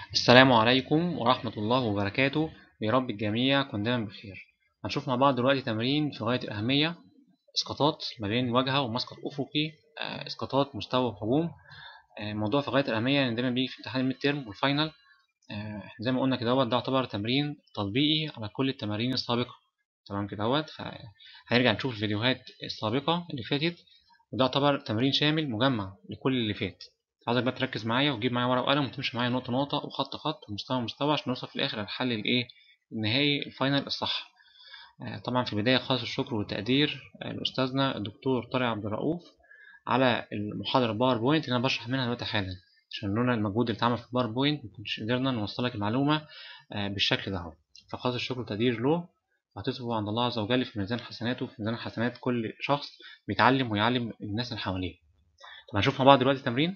السلام عليكم ورحمة الله وبركاته يا رب الجميع يكون دايما بخير هنشوف مع بعض دلوقتي تمرين في غاية الأهمية إسقاطات ما بين واجهة ومسقط أفقي آه، إسقاطات مستوى وهجوم آه، موضوع في غاية الأهمية لأن دايما بيجي في امتحان الميد تيرم والفاينل آه، زي ما قلنا كده ده يعتبر تمرين تطبيقي على كل التمارين السابقة تمام كده فهنرجع نشوف الفيديوهات السابقة اللي فاتت وده يعتبر تمرين شامل مجمع لكل اللي فات عايزك بقى تركز معايا وتجيب معايا ورقة وقلم وتمشي معايا نقطة نقطة وخط خط ومستوى مستوى عشان نوصل في الآخر للحل الإيه النهائي الفاينل الصح آه، طبعا في البداية خالص الشكر والتقدير آه، لأستاذنا الدكتور طارق عبد الرؤوف على المحاضرة باوربوينت اللي أنا بشرح منها دلوقتي حالا عشان لولا المجهود اللي اتعمل في الباوربوينت مكناش قدرنا نوصلك المعلومة آه، بالشكل ده اهو فخالص الشكر والتقدير له وهتصبوا عند الله عز وجل في ميزان حسناته في ميزان حسنات كل شخص بيتعلم ويعلم الناس اللي حواليه طب هنشوف مع بعض دلوقتي تمرين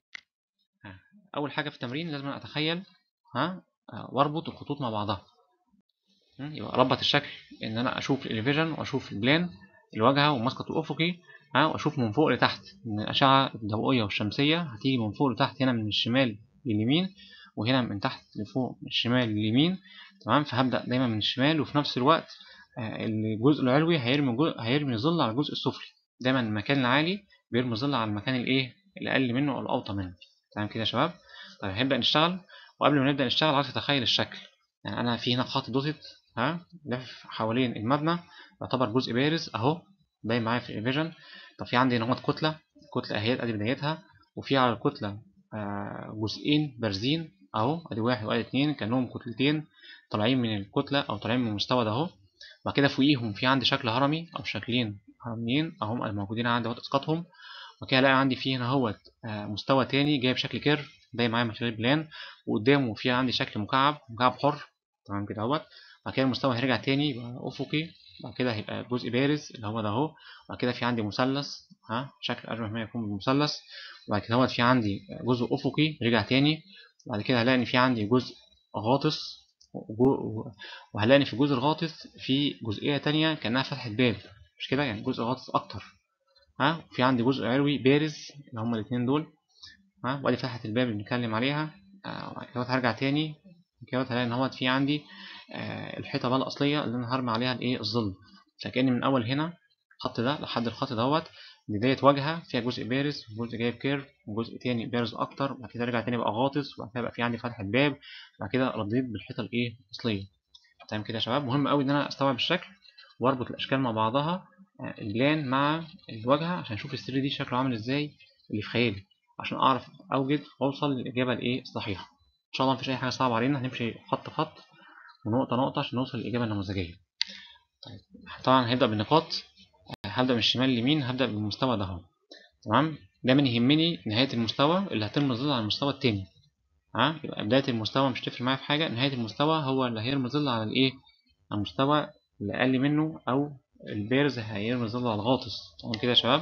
اول حاجه في التمرين لازم اتخيل ها واربط الخطوط مع بعضها يبقى اربط الشكل ان انا اشوف الاليفيجن واشوف البلان الواجهه والمسقط الافقي ها واشوف من فوق لتحت ان الاشعه الضوئيه والشمسيه هتيجي من فوق لتحت هنا من الشمال لليمين وهنا من تحت لفوق من الشمال لليمين تمام فهبدا دايما من الشمال وفي نفس الوقت الجزء العلوي هيرمي جزء هيرمي ظل على الجزء السفلي دايما المكان العالي بيرمي ظل على المكان الايه الاقل منه او الاوطى منه تمام كده يا شباب طيب هنبدأ نشتغل وقبل ما نبدأ نشتغل عايز تتخيل الشكل يعني أنا في هنا خط دوتت ها لف حوالين المبنى يعتبر جزء بارز أهو باين معايا في الفيجن طب في عندي هنا كتلة كتلة أهيت أدي بدايتها وفي على الكتلة آه جزئين بارزين أهو أدي واحد وأدي اتنين كأنهم كتلتين طالعين من الكتلة أو طالعين من المستوى ده أهو بعد كده فوقيهم في عندي شكل هرمي أو شكلين هرميين أهم موجودين عندي أهوت إسقاطهم وكده هلاقي عندي فيه هنا اهوت آه، مستوى تاني جاي بشكل كيرف باين معايا من خلال بلان وقدامه في عندي شكل مكعب مكعب حر تمام كده اهوت بعد كده المستوى هيرجع تاني يبقى افقي بعد كده هيبقى جزء بارز اللي هو ده اهو بعد كده في عندي مثلث ها شكل اشبه ما يكون بالمثلث وبعد كده اهوت في عندي جزء افقي رجع تاني بعد كده هلاقي ان في عندي جزء غاطس وهلاقي ان في الجزء الغاطس في جزئيه تانية كانها فتحه باب مش كده يعني جزء غاطس اكتر ها في عندي جزء علوي بارز اللي هما الاثنين دول ها وادي فتحة الباب اللي بنتكلم عليها آه، وبعد كده هرجع تاني كده هلاقي ان هو في عندي آه الحيطة بقى الأصلية اللي أنا هرمي عليها الإيه الظل فكأني من أول هنا الخط ده لحد الخط دوت بداية واجهة فيها جزء بارز وجزء جايب كيرف وجزء تاني بارز أكتر وبعد كده أرجع تاني بقى غاطس وبعد كده بقى في عندي فتحة باب وبعد كده رديت بالحيطة الإيه الأصلية تمام كده يا شباب مهم أوي إن أنا أستوعب الشكل وأربط الأشكال مع بعضها البلان مع الواجهة عشان اشوف السري دي شكله عامل ازاي اللي في خيالي عشان اعرف اوجد واوصل للاجابة الايه الصحيحة ان شاء الله مفيش اي حاجة صعبة علينا هنمشي خط خط ونقطة نقطة عشان نوصل للاجابة النموذجية طيب طبعا هبدأ بالنقاط هبدأ من الشمال لليمين هبدأ بالمستوى ده اهو تمام دايما يهمني نهاية المستوى اللي هترمي الظل على المستوى التاني ها يبقى بداية المستوى مش تفرق معايا في حاجة نهاية المستوى هو اللي هيرمي ظل على الايه على المستوى اللي أقل منه أو البيرز هيرمي ظل على الغاطس تمام كده يا شباب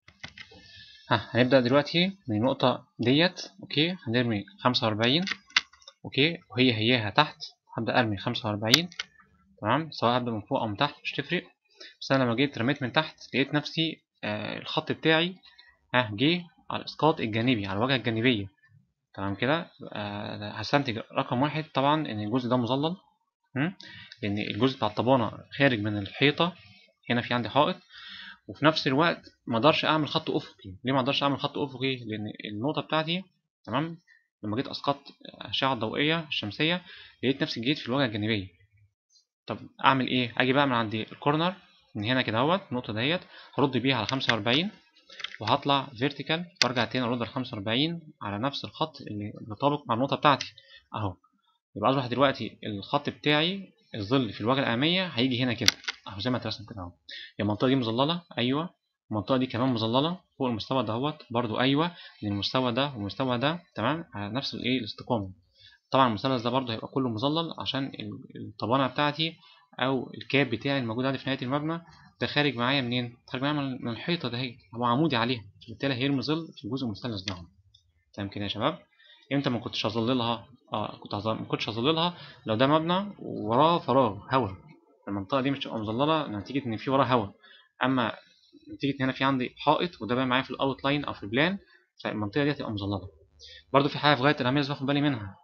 ها هنبدأ دلوقتي من النقطة ديت اوكي هنرمي خمسة وأربعين اوكي وهي هياها تحت هبدأ أرمي خمسة وأربعين تمام سواء هبدأ من فوق أو من تحت مش تفرق بس أنا لما جيت رميت من تحت لقيت نفسي آه الخط بتاعي ها جه على الإسقاط الجانبي على الواجهة الجانبية تمام كده آه هستنتج رقم واحد طبعا إن الجزء ده مظلل لأن الجزء بتاع الطبانة خارج من الحيطة هنا في عندي حائط وفي نفس الوقت ما اقدرش اعمل خط افقي ليه ما اقدرش اعمل خط افقي لان النقطه بتاعتي تمام لما جيت اسقطت الاشعه الضوئيه الشمسيه لقيت نفسي جيت في الواجهه الجانبيه طب اعمل ايه اجي بقى من عند الكورنر من هنا كده اهوت النقطه ديت هرد بيها على 45 وهطلع فيرتيكال وارجع تاني ارد على 45 على نفس الخط اللي مطابق مع النقطه بتاعتي اهو يبقى اصبح دلوقتي الخط بتاعي الظل في الواجهه الاماميه هيجي هنا كده اهو زي ما اترسم كده اهو المنطقه دي مظلله ايوه المنطقه دي كمان مظلله فوق المستوى دهوت برضو ايوه لان المستوى ده والمستوى ده تمام على نفس الايه الاستقامه طبعا المثلث ده برضو هيبقى كله مظلل عشان الطبانه بتاعتي او الكاب بتاعي الموجود عندي في نهايه المبنى ده خارج معايا منين خارج معايا من الحيطه دهيت هو عمودي عليها فبالتالي هيرمي ظل في الجزء المثلث ده تمام كده يا شباب امتى ما كنتش هظللها اه كنت هظل... ما كنتش هظللها لو ده مبنى وراه فراغ هواء المنطقه دي مش تبقى مظلله نتيجه ان في وراها هواء اما نتيجه هنا في عندي حائط وده باين معايا في الاوت لاين او في البلان فالمنطقه دي هتبقى مظلله برضو في حاجه في غايه الاهميه لازم اخد بالي منها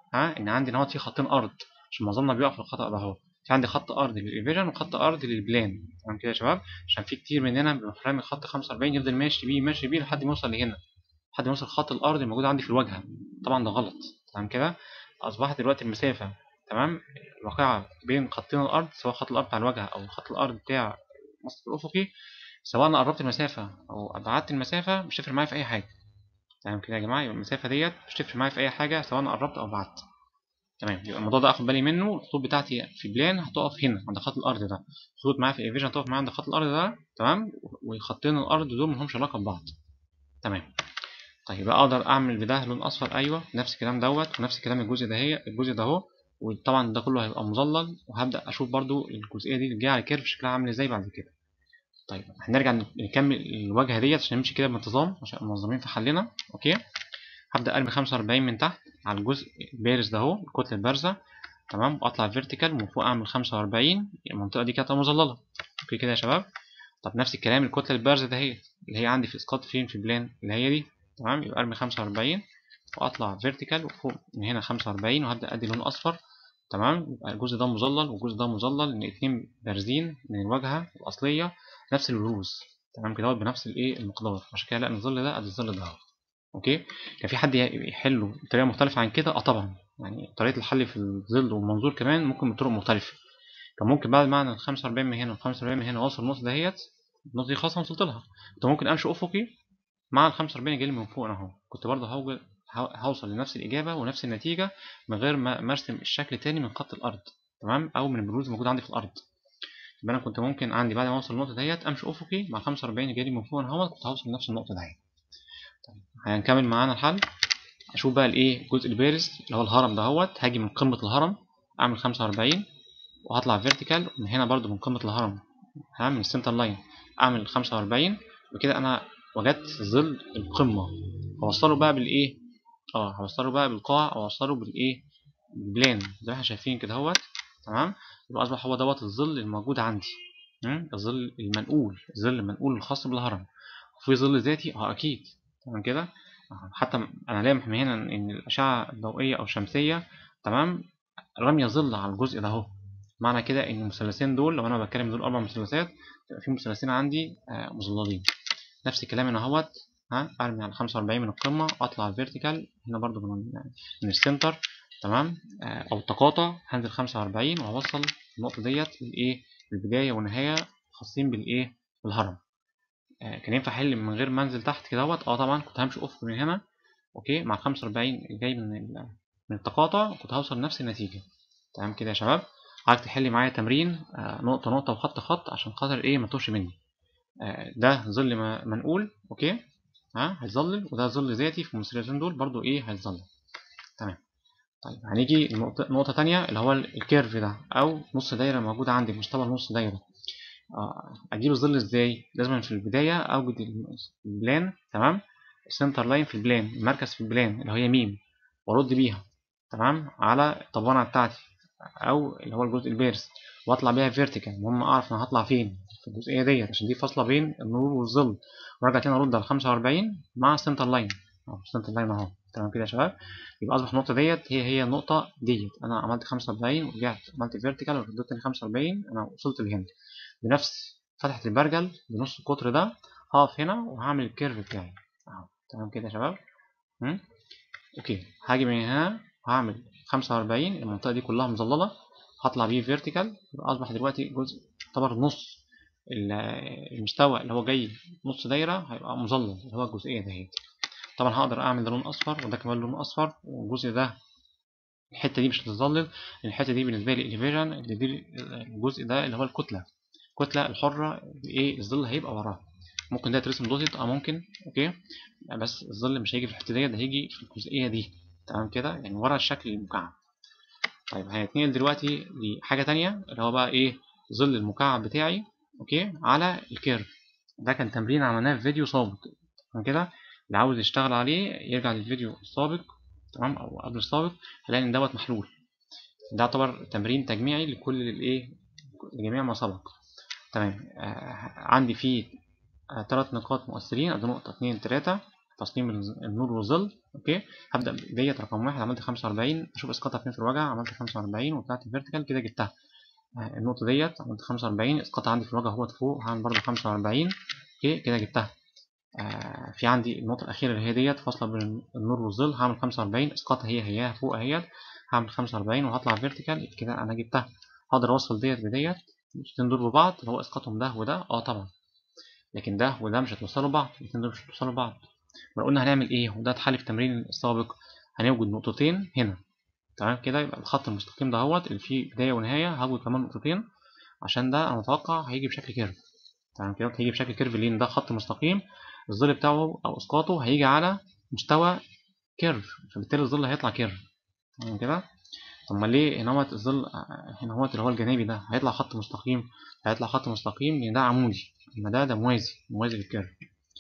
ها ان عندي نهوت في خطين ارض عشان معظمنا بيقع في الخطأ ده اهو في عندي خط ارض للايفيجن وخط ارض للبلان تمام كده يا شباب عشان في كتير مننا بيروح رامي خط 45 يفضل ماشي بيه ماشي بيه لحد ما يوصل لهنا لحد ما يوصل خط الارض الموجود عندي في الواجهه طبعا ده غلط تمام كده اصبحت دلوقتي المسافه تمام الواقعه بين خطين الارض سواء خط الارض بتاع الواجهه او خط الارض بتاع المسطح الافقي سواء انا قربت المسافه او ابعدت المسافه مش هتفرق معايا في اي حاجه تمام كده يا جماعه يبقى المسافه ديت مش هتفرق معايا في اي حاجه سواء انا قربت او بعدت تمام يبقى الموضوع ده اخد بالي منه الخطوط بتاعتي في بلان هتقف هنا عند خط الارض ده الخطوط معايا في ايفيجن هتقف معايا عند خط الارض ده تمام وخطين الارض دول ملهمش علاقه ببعض تمام طيب يبقى اقدر اعمل بده لون اصفر ايوه نفس الكلام دوت ونفس الكلام الجزء ده هي الجزء ده اهو وطبعا ده كله هيبقى مظلل وهبدا اشوف برضو الجزئيه دي اللي جايه على الكيرف شكلها عامل ازاي بعد كده طيب هنرجع نكمل الواجهه ديت عشان نمشي كده بانتظام عشان منظمين في حلنا اوكي هبدا ارمي 45 من تحت على الجزء البارز ده اهو الكتله البارزه تمام واطلع فيرتيكال ومن فوق اعمل 45 المنطقه دي كده مظلله اوكي كده يا شباب طب نفس الكلام الكتله البارزه ده هي اللي هي عندي في اسقاط فين في البلان اللي هي دي تمام يبقى ارمي 45 واطلع فيرتيكال وفوق من هنا 45 وهبدا ادي لون اصفر تمام يبقى الجزء ده مظلل والجزء ده مظلل ان اتنين بارزين من الواجهه الاصليه نفس البروز تمام كده بنفس الايه المقدار عشان كده لا الظل ده قد الظل ده اوكي كان في حد يحله بطريقه مختلفه عن كده اه طبعا يعني طريقه الحل في الظل والمنظور كمان ممكن بطرق مختلفه كان ممكن بعد ما انا 45 من هنا و 45 من هنا واوصل النقطه دهيت النقطه دي خلاص وصلت لها كنت ممكن امشي افقي مع ال 45 جاي من فوق اهو كنت برضه هوجد هوصل لنفس الإجابة ونفس النتيجة من غير ما أرسم الشكل تاني من خط الأرض تمام أو من البروز الموجود عندي في الأرض يبقى أنا كنت ممكن عندي بعد ما أوصل النقطة ديت أمشي أفقي مع 45 جاي من فوق أهوت كنت هوصل لنفس النقطة ديت طيب هنكمل معانا الحل أشوف بقى الإيه الجزء البارز اللي هو الهرم دهوت هاجي من قمة الهرم أعمل 45 وهطلع فيرتيكال من هنا برضو من قمة الهرم ها من السنتر لاين أعمل 45 وكده أنا وجدت ظل القمة هوصله بقى بالإيه اه هوصله بقى بالقاع او اوصله بالايه بالبلان زي ما احنا شايفين كده اهوت تمام يبقى اصبح هو دوت الظل الموجود عندي الظل المنقول الظل المنقول الخاص بالهرم وفي ظل ذاتي اه اكيد تمام كده حتى انا لامح من هنا ان الاشعه الضوئيه او الشمسيه تمام رميه ظل على الجزء ده اهو معنى كده ان المثلثين دول لو انا بتكلم دول اربع مثلثات يبقى في مثلثين عندي آه مظللين نفس الكلام هنا اهوت ها ارمي على 45 من القمه اطلع فيرتيكال هنا برضو من, من السنتر تمام آه او التقاطع هنزل 45 وهوصل النقطه ديت لايه البدايه والنهايه خاصين بالايه بالهرم آه كان ينفع احل من غير ما انزل تحت كده اهوت اه طبعا كنت همشي افق من هنا اوكي مع 45 جاي من من التقاطع كنت هوصل لنفس النتيجه تمام كده يا شباب عايزك تحلي معايا تمرين آه نقطه نقطه وخط خط عشان خاطر ايه ما توش مني ده ظل منقول اوكي ها هيظلل وده ظل ذاتي في المثلثين دول برضو ايه هيظلل تمام طيب هنيجي لنقطة نقطة تانية اللي هو الكيرف ده أو نص دايرة موجودة عندي مستوى نص دايرة آه أجيب الظل إزاي؟ لازم في البداية أوجد البلان تمام السنتر لاين في البلان المركز في البلان اللي هي ميم وأرد بيها تمام على الطبانة بتاعتي أو اللي هو الجزء البارز وأطلع بيها فيرتيكال المهم أعرف أنا هطلع فين في الجزئية ديت عشان دي فاصلة بين النور والظل وارجع تاني ارد على 45 مع السنتر لاين اهو السنتر لاين اهو تمام كده يا شباب يبقى اصبح النقطه ديت هي هي النقطه ديت انا عملت 45 ورجعت عملت فيرتيكال ورديت تاني 45 انا وصلت لهنا بنفس فتحه البرجل بنص القطر ده هقف هنا وهعمل الكيرف بتاعي اهو تمام كده يا شباب م? اوكي هاجي من هنا وهعمل 45 المنطقه دي كلها مظلله هطلع بيه فيرتيكال يبقى اصبح دلوقتي جزء يعتبر نص المستوى اللي هو جاي نص دايرة هيبقى مظلل اللي هو الجزئية دهيت طبعا هقدر اعمل ده لون اصفر وده كمان لون اصفر والجزء ده الحتة دي مش هتتظلل الحتة دي بالنسبة لي الفيجن اللي دي الجزء ده اللي هو الكتلة الكتلة الحرة ايه الظل هيبقى وراها ممكن ده يترسم دوتت اه ممكن اوكي بس الظل مش هيجي في الحتة ديت ده هيجي في الجزئية دي تمام كده يعني ورا الشكل المكعب طيب هنتنقل دلوقتي لحاجة تانية اللي هو بقى ايه ظل المكعب بتاعي اوكي على الكيرف ده كان تمرين عملناه في فيديو سابق تمام كده اللي عاوز يشتغل عليه يرجع للفيديو السابق تمام او قبل السابق هيلاقي ان دوت محلول ده يعتبر تمرين تجميعي لكل الايه لجميع ما سبق تمام آه عندي فيه ثلاث آه نقاط مؤثرين ادي نقطة اتنين تلاتة تصميم النور والظل اوكي هبدا ديت رقم واحد عملت 45 اشوف اسقاطها فين في الوجع عملت 45 وطلعت فيرتيكال كده جبتها النقطه ديت عملت 45 اسقاطها عندي في الوجع اهوت فوق هعمل برده 45 اوكي كده جبتها آه في عندي النقطه الاخيره اللي هي ديت فاصله بين النور والظل هعمل 45 اسقاطها هي هي فوق اهيت هعمل 45 وهطلع فيرتيكال كده انا جبتها هقدر اوصل ديت بديت الاتنين دول ببعض اللي هو اسقاطهم ده وده اه طبعا لكن ده وده مش هتوصلوا بعض الاتنين دول مش هتوصلوا بعض ما قلنا هنعمل ايه وده اتحل في التمرين السابق هنوجد نقطتين هنا تمام كده يبقى الخط المستقيم ده اهوت اللي فيه بدايه ونهايه هوجد كمان نقطتين عشان ده انا متوقع هيجي بشكل كيرف تمام كده هيجي بشكل كيرف لان ده خط مستقيم الظل بتاعه او اسقاطه هيجي على مستوى كيرف فبالتالي الظل هيطلع كيرف تمام كده طب ما ليه هنا هوت الظل هنا هوت اللي هو الجانبي ده هيطلع خط مستقيم هيطلع خط مستقيم لان ده عمودي اما ده ده موازي موازي للكيرف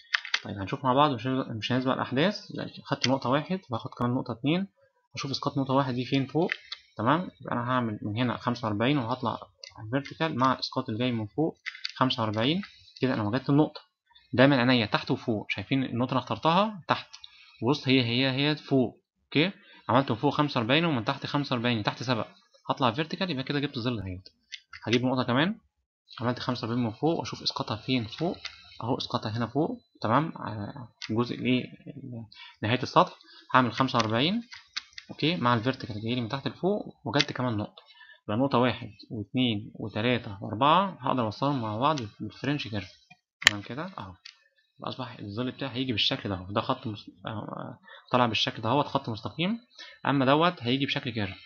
طيب هنشوف مع بعض مش مش هنسبق الاحداث خدت نقطه واحد باخد كمان نقطه اتنين اشوف اسقاط نقطه واحد دي فين فوق تمام يبقى انا هعمل من هنا خمسة وأربعين وهطلع فيرتيكال مع الاسقاط اللي جاي من فوق خمسة وأربعين كده انا وجدت النقطه دايما عينيا تحت وفوق شايفين النقطه اللي اخترتها تحت وسط هي هي هي فوق اوكي عملت من فوق خمسة وأربعين ومن تحت خمسة وأربعين تحت سبق هطلع فيرتيكال يبقى كده جبت ظل اهيت هجيب نقطه كمان عملت خمسة وأربعين من فوق واشوف اسقاطها فين فوق اهو اسقاطها هنا فوق تمام الجزء الايه نهايه السطح هعمل خمسة وأربعين اوكي مع الفيرتيكال جاي لي من تحت لفوق وجدت كمان نقطه يبقى نقطه واحد واثنين وثلاثة وأربعة هقدر أوصلهم مع بعض بالفرنش كيرف تمام كده أهو أصبح الظل بتاعي هيجي بالشكل ده ده خط مس... طالع بالشكل ده هو خط مستقيم أما دوت هيجي بشكل كيرف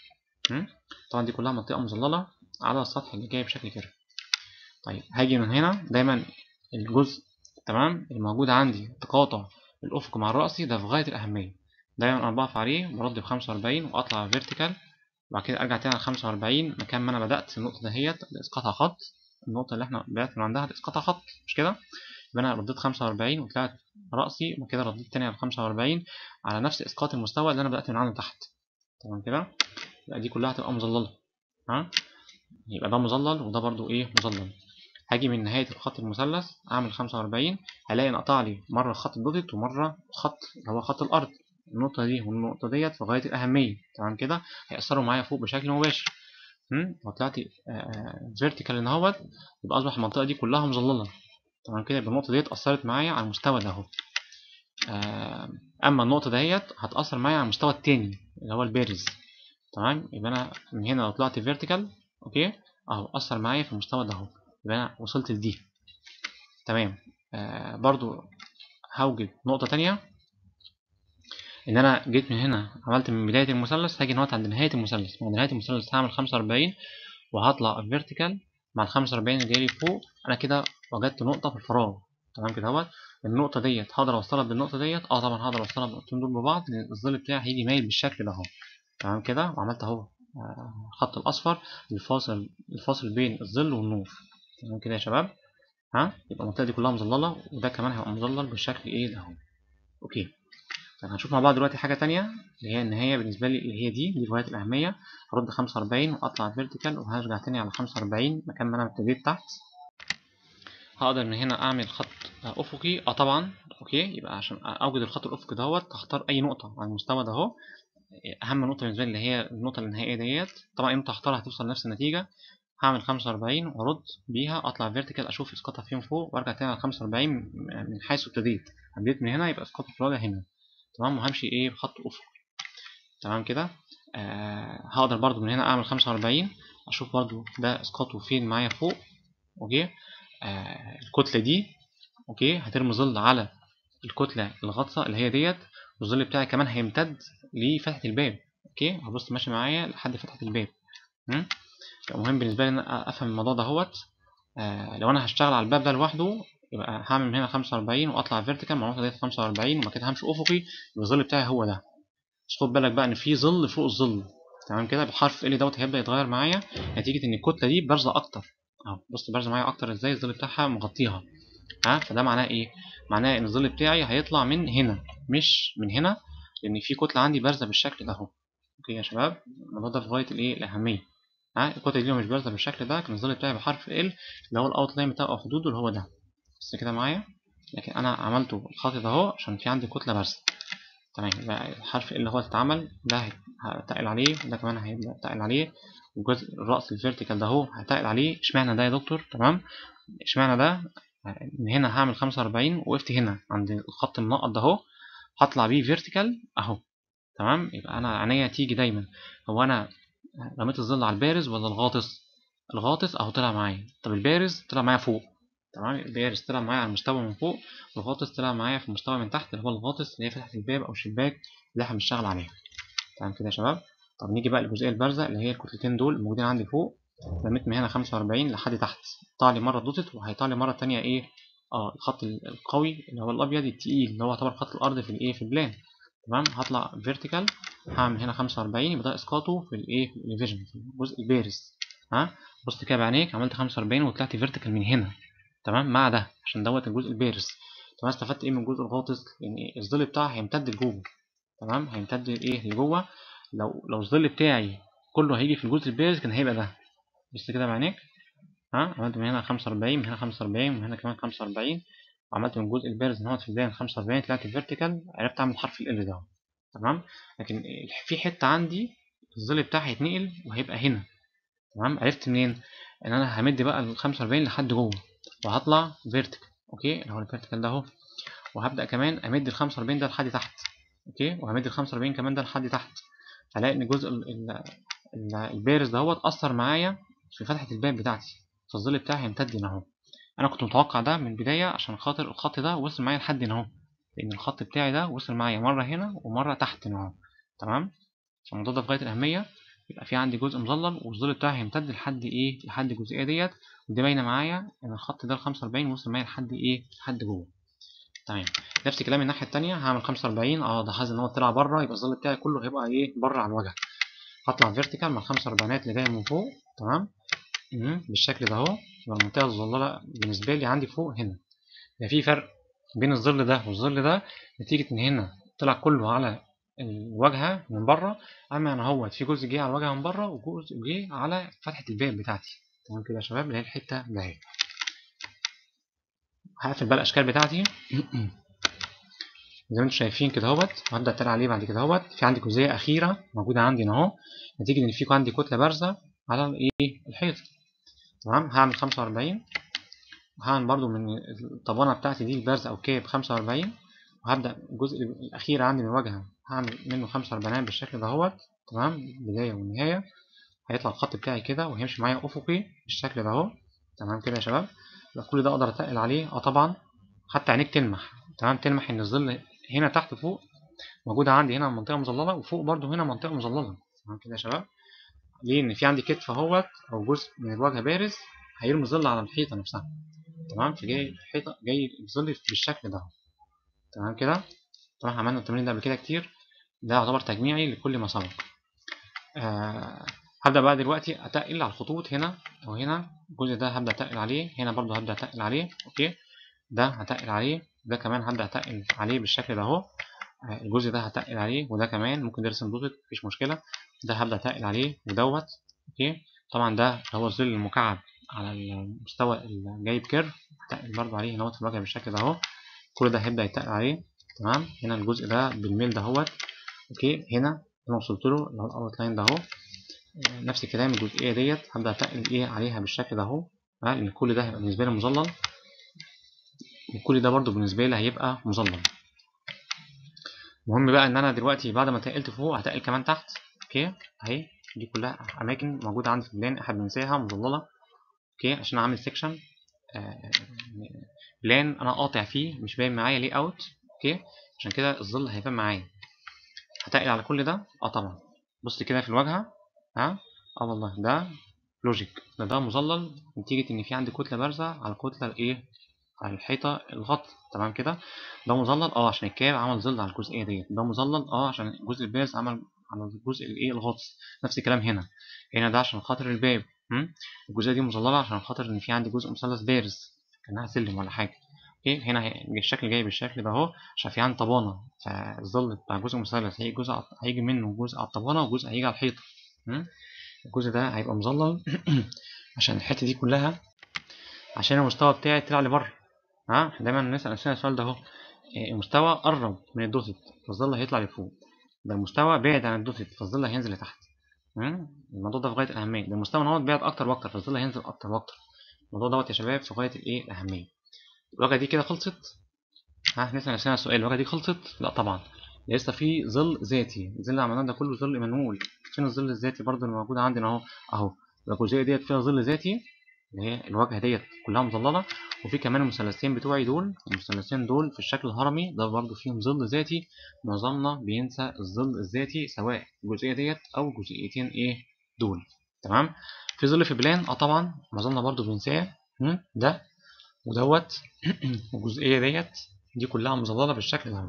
طبعا دي كلها منطقة مظللة على السطح اللي جاي بشكل كيرف طيب هاجي من هنا دايما الجزء تمام الموجود عندي تقاطع الأفق مع الرأسي ده في غاية الأهمية دايما أنا بقف عليه برد بخمسة وأربعين وأطلع فيرتيكال وبعد كده أرجع تاني على خمسة وأربعين مكان ما أنا بدأت النقطة دهيت إسقاطها خط النقطة اللي إحنا بدأت من عندها إسقاطها خط مش كده يبقى أنا رديت خمسة وأربعين وطلعت رأسي وبعد كده رديت تاني على خمسة وأربعين على نفس إسقاط المستوى اللي أنا بدأت من عنده تحت تمام كده يبقى دي كلها هتبقى مظللة ها يبقى ده مظلل وده برضو إيه مظلل هاجي من نهاية الخط المثلث أعمل خمسة وأربعين هلاقي إن قطع لي مرة خط الدوتت ومرة خط اللي هو خط الأرض النقطة دي والنقطة ديت في غاية الأهمية تمام كده هيأثروا معايا فوق بشكل مباشر لو طلعت فيرتيكال ان اهوت يبقى أصبح المنطقة دي كلها مظللة تمام كده يبقى النقطة ديت أثرت معايا على المستوى ده اهو أما النقطة ديت هتأثر معايا على المستوى التاني اللي هو البارز تمام يبقى أنا من هنا لو طلعت فيرتيكال أوكي أهو أثر معايا في المستوى ده اهو يبقى أنا وصلت لدي تمام آه برضو هوجد نقطة تانية إن أنا جيت من هنا عملت من بداية المثلث هاجي نقط عند نهاية المثلث عند نهاية المثلث هعمل خمسة وأربعين وهطلع فيرتيكال مع الخمسة وأربعين اللي جايلي فوق أنا كده وجدت نقطة في الفراغ تمام كده اهوت النقطة ديت هقدر أوصلها بالنقطة ديت اه طبعا هقدر أوصلها بالنقطتين دول ببعض لأن الظل بتاعي هيجي مايل بالشكل ده اهو تمام كده وعملت اهو الخط الأصفر الفاصل الفاصل بين الظل والنور تمام كده يا شباب ها يبقى المنطقة دي كلها مظللة وده كمان هيبقى مظلل بالشكل ايه ده اهو اوكي طيب هنشوف مع بعض دلوقتي حاجة تانية اللي هي النهاية بالنسبة لي اللي هي دي دي غاية الأهمية هرد خمسة وأربعين وأطلع فيرتيكال وهرجع تاني على خمسة وأربعين مكان ما أنا ابتديت تحت هقدر من هنا أعمل خط أفقي اه طبعا اوكي يبقى عشان أوجد الخط الأفقي دوت هختار أي نقطة على المستوى ده اهو أهم نقطة بالنسبة لي اللي هي النقطة النهائية ديت طبعا أي نقطة هختارها هتوصل لنفس النتيجة هعمل خمسة وأربعين وأرد بيها أطلع فيرتيكال أشوف إسقاطها فين فوق وأرجع تاني على خمسة وأربعين من حيث ابتديت بديت من هنا يبقى إسقاط في الوجه هنا تمام وهمشي إيه بخط أفقي تمام كده آه هقدر برضو من هنا أعمل خمسة وأربعين أشوف برضو ده إسقاطه فين معايا فوق أوكي آه الكتلة دي أوكي هترمي ظل على الكتلة الغطسة اللي هي ديت والظل بتاعي كمان هيمتد لفتحة الباب أوكي هبص ماشي معايا لحد فتحة الباب م? مهم بالنسبة لي إن أفهم الموضوع ده هوت آه لو أنا هشتغل على الباب ده لوحده يبقى هعمل من هنا خمسة وأربعين وأطلع فيرتيكال مع النقطة ديت خمسة وأربعين وبعد كده همشي أفقي الظل بتاعي هو ده بس خد بالك بقى إن في ظل فوق الظل تمام كده بحرف ال دوت هيبدأ يتغير معايا نتيجة إن الكتلة دي بارزة أكتر أهو بص بارزة معايا أكتر إزاي الظل بتاعها مغطيها ها فده معناه إيه؟ معناه إن الظل بتاعي هيطلع من هنا مش من هنا لأن في كتلة عندي بارزة بالشكل ده أهو أوكي يا شباب الموضوع ده في غاية الإيه الأهمية ها الكتلة دي مش بارزة بالشكل ده كان الظل بتاعي بحرف ال اللي هو الأوت لاين بتاعه أو حدوده اللي هو ده بس كده معايا لكن انا عملته الخط ده اهو عشان في عندي كتله بارزه تمام يبقى الحرف اللي هو اتعمل ده هتقل عليه وده كمان هيبدا يتقل عليه والجزء الراس الفيرتيكال ده اهو هتقل عليه اشمعنى ده يا دكتور تمام اشمعنى ده من هنا هعمل 45 وقفت هنا عند الخط المنقط ده اهو هطلع بيه فيرتيكال اهو تمام يبقى انا عينيا تيجي دايما هو انا رميت الظل على البارز ولا الغاطس الغاطس اهو طلع معايا طب البارز طلع معايا فوق تمام البارز طلع معايا على المستوى من فوق والغاطس طلع معايا في المستوى من تحت اللي هو الغاطس اللي هي فتحة الباب او الشباك اللي احنا بنشتغل عليها تمام كده يا شباب طب نيجي بقى للجزئيه البارزه اللي هي الكتلتين دول الموجودين عندي فوق رميت من هنا 45 لحد تحت طلع لي مره دوتت وهيطلع لي مره تانية ايه اه الخط القوي اللي هو الابيض التقيل اللي هو يعتبر خط الارض في الايه في البلان تمام هطلع فيرتيكال هعمل هنا 45 يبقى ده اسقاطه في الايه في الفيجن في الجزء البارز ها بص كده بعينيك عملت 45 وطلعت فيرتيكال من هنا تمام مع ده عشان دوت الجزء البارز طب انا استفدت ايه من الجزء الغاطس يعني الظل بتاعي هيمتد لجوه تمام هيمتد ايه لجوه لو لو الظل بتاعي كله هيجي في الجزء البارز كان هيبقى ده بص كده بعينيك ها عملت من هنا 45 من هنا 45 من هنا كمان 45 وعملت من الجزء البارز هنا في البداية 45 طلعت فيرتيكال عرفت اعمل حرف ال ده تمام لكن في حتة عندي الظل بتاعي هيتنقل وهيبقى هنا تمام عرفت منين ان انا همد بقى ال 45 لحد جوه وهطلع فيرتيكال اوكي اللي هو الفيرتيكال ده اهو وهبدا كمان امد ال 45 ده لحد تحت اوكي وهمد ال 45 كمان ده لحد تحت هلاقي ان الجزء البارز دهوت اثر معايا في فتحه الباب بتاعتي فالظل بتاعي هيمتد هنا اهو انا كنت متوقع ده من البدايه عشان خاطر الخط ده وصل معايا لحد هنا اهو لان الخط بتاعي ده وصل معايا مره هنا ومره تحت هنا اهو تمام فالموضوع ده في غايه الاهميه يبقى في عندي جزء مظلل والظل بتاعي هيمتد لحد ايه لحد الجزئيه ديت ودي باينه معايا ان الخط ده ال 45 وصل معايا لحد ايه لحد جوه تمام نفس الكلام الناحيه الثانيه هعمل 45 اه ده حاسس ان هو طلع بره يبقى الظل بتاعي كله هيبقى ايه بره على الوجه هطلع فيرتيكال مع 45 اللي جايه من فوق تمام بالشكل ده اهو يبقى المنطقه الظلالة بالنسبه لي عندي فوق هنا يبقى في فرق بين الظل ده والظل ده نتيجه ان هنا طلع كله على الواجهه من بره اما انا اهوت في جزء جه على الواجهه من بره وجزء جه على فتحه الباب بتاعتي تمام كده يا شباب اللي هي الحته ده اهي هقفل بقى الاشكال بتاعتي زي ما انتم شايفين كده اهوت وهبدا اتقل عليه بعد كده اهوت في عندي جزئيه اخيره موجوده عندي هنا اهو نتيجه ان في عندي كتله بارزه على الايه الحيط تمام هعمل 45 وهعمل برضو من الطبانه بتاعتي دي البارزه او كيب 45 وهبدا الجزء الاخير عندي من الواجهه هعمل منه 45 بالشكل ده اهوت تمام بدايه ونهايه هيطلع الخط بتاعي كده وهيمشي معايا افقي بالشكل ده اهو تمام كده يا شباب يبقى كل ده اقدر اتقل عليه اه طبعا حتى عينيك تلمح تمام تلمح ان الظل هنا تحت فوق موجوده عندي هنا منطقه مظلله وفوق برضو هنا منطقه مظلله تمام كده يا شباب ليه ان في عندي كتف اهوت او جزء من الواجهه بارز هيرمي ظل على الحيطه نفسها تمام فجاي الحيطه جاي الظل بالشكل ده تمام كده طبعا عملنا التمرين ده قبل كده كتير ده يعتبر تجميعي لكل ما سبق آه هبدا بقى دلوقتي اتقل على الخطوط هنا او هنا الجزء ده هبدا اتقل عليه هنا برضو هبدا اتقل عليه اوكي ده هتقل عليه ده كمان هبدا اتقل عليه بالشكل ده اهو الجزء ده هتقل عليه وده كمان ممكن نرسم دوتت مفيش مشكله ده هبدا اتقل عليه ودوت اوكي طبعا ده هو الظل المكعب على المستوى اللي جايب كيرف هتقل برضو عليه هنا في الواجهه بالشكل ده اهو كل ده هيبدا يتقل عليه تمام هنا الجزء ده بالميل ده اهوت اوكي هنا انا وصلت له اللي هو الاوت لاين ده اهو نفس الكلام الجزئيه ديت هبدا اتقل ايه عليها بالشكل ده اهو لان كل ده هيبقى بالنسبه لي مظلل وكل ده برضو بالنسبه لي هيبقى مظلل المهم بقى ان انا دلوقتي بعد ما تقلت فوق هتقل كمان تحت اوكي اهي دي كلها اماكن موجوده عندي في البلان احنا بننساها مظلله اوكي عشان اعمل سيكشن آه بلان انا قاطع فيه مش باين معايا ليه اوت اوكي عشان كده الظل هيبان معايا هتقل على كل ده اه طبعا بص كده في الواجهه ها اه والله ده لوجيك ده ده مظلل نتيجه ان في عندي كتله بارزه على الكتله الايه على الحيطه الغط تمام كده ده مظلل اه عشان الكاب عمل ظل على الجزئيه ديت ده مظلل اه عشان الجزء البارز عمل على الجزء الايه الغطس نفس الكلام هنا هنا ده عشان خاطر الباب الجزئيه دي مظلله عشان خاطر ان في عندي جزء مثلث بارز كانها سلم ولا حاجه اوكي هنا الشكل جاي بالشكل ده اهو عشان في عندي طبانه فالظل بتاع جزء مثلث هيجي جزء هيجي منه جزء على الطبانه وجزء هيجي على الحيطه الجزء ده هيبقى مظلل عشان الحته دي كلها عشان المستوى بتاعي طلع لبره ها احنا دايما نسأل نفسنا السؤال ده اهو إيه، المستوى قرب من الدوسيت فالظل هيطلع لفوق ده المستوى بعد عن الدوسيت فالظل هينزل لتحت مم؟ الموضوع ده في غاية الأهمية ده المستوى ان هو بعد أكتر وأكتر فالظل هينزل أكتر وأكتر الموضوع دوت يا شباب في غاية الإيه الأهمية الواجهة دي كده خلصت ها نسأل نفسنا السؤال الواجهة دي خلصت لا طبعا لسه في ظل ذاتي الظل اللي عملناه ده كله ظل منقول فين الظل الذاتي برضه اللي موجود عندنا اهو اهو الجزئيه ديت فيها ظل ذاتي اللي هي الواجهه ديت كلها مظلله وفي كمان المثلثين بتوعي دول المثلثين دول في الشكل الهرمي ده برضه فيهم ظل ذاتي معظمنا بينسى الظل الذاتي سواء الجزئيه ديت او الجزئيتين ايه دول تمام في ظل في بلان اه طبعا معظمنا برضه بينساه هم؟ ده ودوت والجزئيه ديت دي كلها مظلله بالشكل ده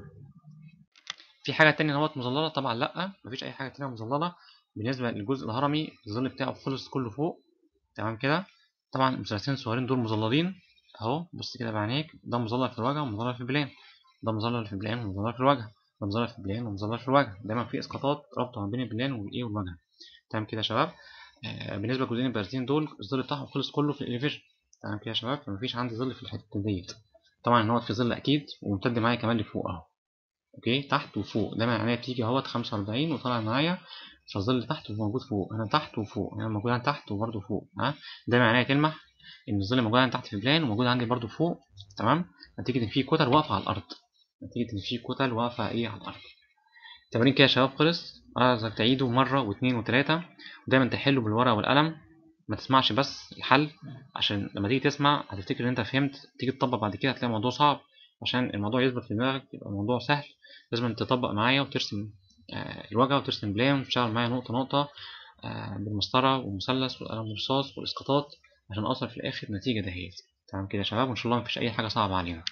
في حاجه تانية اهوت مظلله طبعا لا مفيش اي حاجه تانية مظلله بالنسبه للجزء الهرمي الظل بتاعه خلص كله فوق تمام كده طبعا المثلثين الصغيرين دول مظللين اهو بص كده بعينيك ده مظلل في الوجه ومظلل في البلان ده مظلل في البلان ومظلل في الوجه ده مظلل في البلان ومظلل في الوجه دايما في اسقاطات رابطه ما بين البلان والايه والوجه تمام كده يا شباب آه بالنسبه للجزئين البارزين دول الظل بتاعهم خلص كله في الاليفيشن تمام كده يا شباب فمفيش عندي ظل في الحته ديت طبعا ان هو في ظل اكيد وممتد معايا كمان لفوق اهو اوكي تحت وفوق ده معناه بتيجي اهوت 45 وطالع معايا فالظل تحت وموجود فوق هنا تحت وفوق هنا موجود عندي تحت وبرده فوق ها ده معناه تلمح ان الظل موجود عندي تحت في البلان وموجود عندي برده فوق تمام نتيجه ان في كتل واقفه على الارض نتيجه ان في كتل واقفه ايه على الارض التمرين كده يا شباب خلص عايزك تعيده مره واثنين وثلاثه ودايما تحله بالورقه والقلم ما تسمعش بس الحل عشان لما تيجي تسمع هتفتكر ان انت فهمت تيجي تطبق بعد كده هتلاقي الموضوع صعب عشان الموضوع يثبت في دماغك يبقى الموضوع سهل لازم تطبق معايا وترسم آه الوجه وترسم بلان وتشتغل معايا نقطة نقطة آه بالمسطرة والمثلث والقلم الرصاص والإسقاطات عشان أوصل في الآخر نتيجة دهيت تمام كده يا شباب وإن شاء الله مفيش أي حاجة صعبة علينا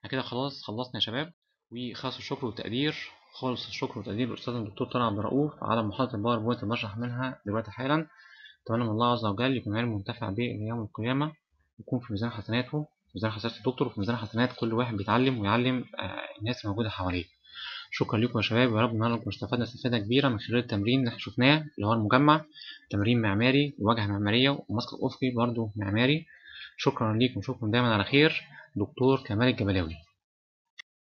احنا كده خلاص خلصنا يا شباب وخلص الشكر والتقدير خالص الشكر والتقدير للأستاذ الدكتور طارق عبد الرؤوف على محاضرة الباوربوينت اللي بشرح منها دلوقتي حالا أتمنى من الله عز وجل يكون علم منتفع به إلى يوم القيامة يكون في ميزان حسناته في ميزان حسنات الدكتور وفي ميزان حسنات كل واحد بيتعلم ويعلم الناس الموجودة حواليه شكرا لكم يا شباب ويا رب النهارده استفدنا استفادة كبيرة من خلال التمرين اللي احنا شفناه اللي هو المجمع تمرين معماري وواجهة معمارية ومسقط أفقي برضه معماري شكرا لكم شكرا دايما على خير دكتور كمال الجبلاوي